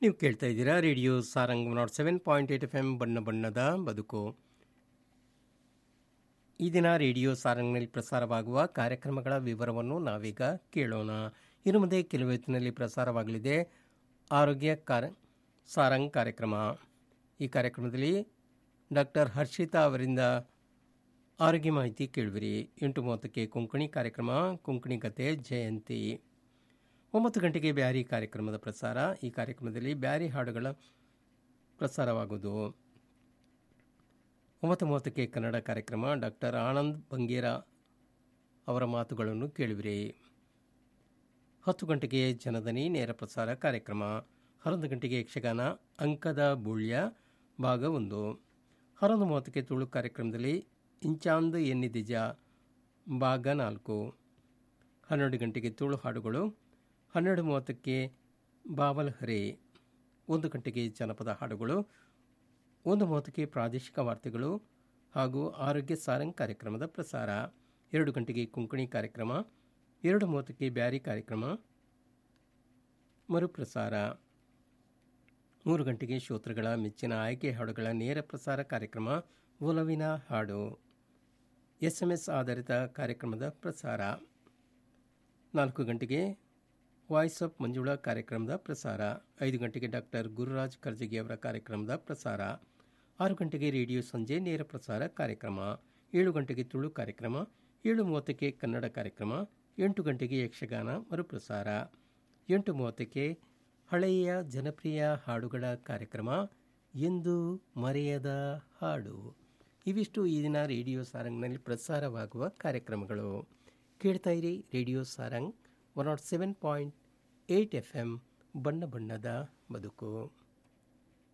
ನೀವು ಕೇಳ್ತಾ ಇದ್ದೀರಾ radio Sarang nought seven point eight F M ಬಣ್ಣ ಬಣ್ಣದ ಬದುಕು ಈ ದಿನ ರೇಡಿಯೋ ಸಾರಂಗ್ನಲ್ಲಿ ಪ್ರಸಾರವಾಗುವ ಕಾರ್ಯಕ್ರಮಗಳ ವಿವರವನ್ನು ನಾವೀಗ ಕೇಳೋಣ ಇನ್ನು ಮುಂದೆ ಕೆಲವು ಹೊತ್ತಿನಲ್ಲಿ ಪ್ರಸಾರವಾಗಲಿದೆ ಆರೋಗ್ಯ ಕಾರ ಸಾರಂಗ್ ಕಾರ್ಯಕ್ರಮ ಈ ಕಾರ್ಯಕ್ರಮದಲ್ಲಿ ಡಾಕ್ಟರ್ ಹರ್ಷಿತಾ ಅವರಿಂದ ಆರೋಗ್ಯ ಮಾಹಿತಿ ಕೇಳುವಿರಿ ಎಂಟು ಮೂವತ್ತಕ್ಕೆ ಕೊಂಕಣಿ ಕಾರ್ಯಕ್ರಮ ಕೊಂಕಣಿ ಕತೆ ಜಯಂತಿ ಒಂಬತ್ತು ಗಂಟೆಗೆ ಬ್ಯಾರಿ ಕಾರ್ಯಕ್ರಮದ ಪ್ರಸಾರ ಈ ಕಾರ್ಯಕ್ರಮದಲ್ಲಿ ಬ್ಯಾರಿ ಹಾಡುಗಳ ಪ್ರಸಾರವಾಗುವುದು ಒಂಬತ್ತು ಮೂವತ್ತಕ್ಕೆ ಕನ್ನಡ ಕಾರ್ಯಕ್ರಮ ಡಾಕ್ಟರ್ ಆನಂದ್ ಬಂಗೇರ ಅವರ ಮಾತುಗಳನ್ನು ಕೇಳುವಿರಿ ಹತ್ತು ಗಂಟೆಗೆ ಜನದನಿ ನೇರ ಪ್ರಸಾರ ಕಾರ್ಯಕ್ರಮ ಹನ್ನೊಂದು ಗಂಟೆಗೆ ಯಕ್ಷಗಾನ ಅಂಕದ ಬುಳ್ಯ ಭಾಗ ಒಂದು ಹನ್ನೊಂದು ಮೂವತ್ತಕ್ಕೆ ತುಳು ಕಾರ್ಯಕ್ರಮದಲ್ಲಿ ಇಂಚಾಂದ್ ಎನ್ನಿದಿಜ ಭಾಗ ನಾಲ್ಕು ಹನ್ನೆರಡು ಗಂಟೆಗೆ ತುಳು ಹಾಡುಗಳು ಹನ್ನೆರಡು ಮೂವತ್ತಕ್ಕೆ ಬಾವಲ್ ಹರೆ ಒಂದು ಗಂಟೆಗೆ ಜನಪದ ಹಾಡುಗಳು ಒಂದು ಮೂವತ್ತಕ್ಕೆ ಪ್ರಾದೇಶಿಕ ವಾರ್ತೆಗಳು ಹಾಗೂ ಆರೋಗ್ಯ ಸಾರಂಗ್ ಕಾರ್ಯಕ್ರಮದ ಪ್ರಸಾರ ಎರಡು ಗಂಟೆಗೆ ಕೊಂಕಣಿ ಕಾರ್ಯಕ್ರಮ ಎರಡು ಮೂವತ್ತಕ್ಕೆ ಬ್ಯಾರಿ ಕಾರ್ಯಕ್ರಮ ಮರುಪ್ರಸಾರ ಮೂರು ಗಂಟೆಗೆ ಶ್ರೋತೃಗಳ ಮೆಚ್ಚಿನ ಆಯ್ಕೆ ಹಾಡುಗಳ ನೇರ ಪ್ರಸಾರ ಕಾರ್ಯಕ್ರಮ ಒಲವಿನ ಹಾಡು ಎಸ್ಎಂಎಸ್ ಆಧಾರಿತ ಕಾರ್ಯಕ್ರಮದ ಪ್ರಸಾರ ನಾಲ್ಕು ಗಂಟೆಗೆ ವಾಯ್ಸ್ ಆಫ್ ಮಂಜುಳಾ ಕಾರ್ಯಕ್ರಮದ ಪ್ರಸಾರ ಐದು ಗಂಟೆಗೆ ಡಾಕ್ಟರ್ ಗುರುರಾಜ್ ಕರ್ಜಗಿ ಅವರ ಕಾರ್ಯಕ್ರಮದ ಪ್ರಸಾರ ಆರು ಗಂಟೆಗೆ ರೇಡಿಯೋ ಸಂಜೆ ನೇರ ಪ್ರಸಾರ ಕಾರ್ಯಕ್ರಮ ಏಳು ಗಂಟೆಗೆ ತುಳು ಕಾರ್ಯಕ್ರಮ ಏಳು ಮೂವತ್ತಕ್ಕೆ ಕನ್ನಡ ಕಾರ್ಯಕ್ರಮ ಎಂಟು ಗಂಟೆಗೆ ಯಕ್ಷಗಾನ ಮರುಪ್ರಸಾರ ಎಂಟು ಮೂವತ್ತಕ್ಕೆ ಹಳೆಯ ಜನಪ್ರಿಯ ಹಾಡುಗಳ ಕಾರ್ಯಕ್ರಮ ಎಂದು ಮರೆಯದ ಹಾಡು ಇವಿಷ್ಟು ಈ ದಿನ ರೇಡಿಯೋ ಸಾರಂಗ್ನಲ್ಲಿ ಪ್ರಸಾರವಾಗುವ ಕಾರ್ಯಕ್ರಮಗಳು ಕೇಳ್ತಾ ಇರಿ radio Sarang one nought seven point eight F M ಬಣ್ಣ ಬಣ್ಣದ ಬದುಕು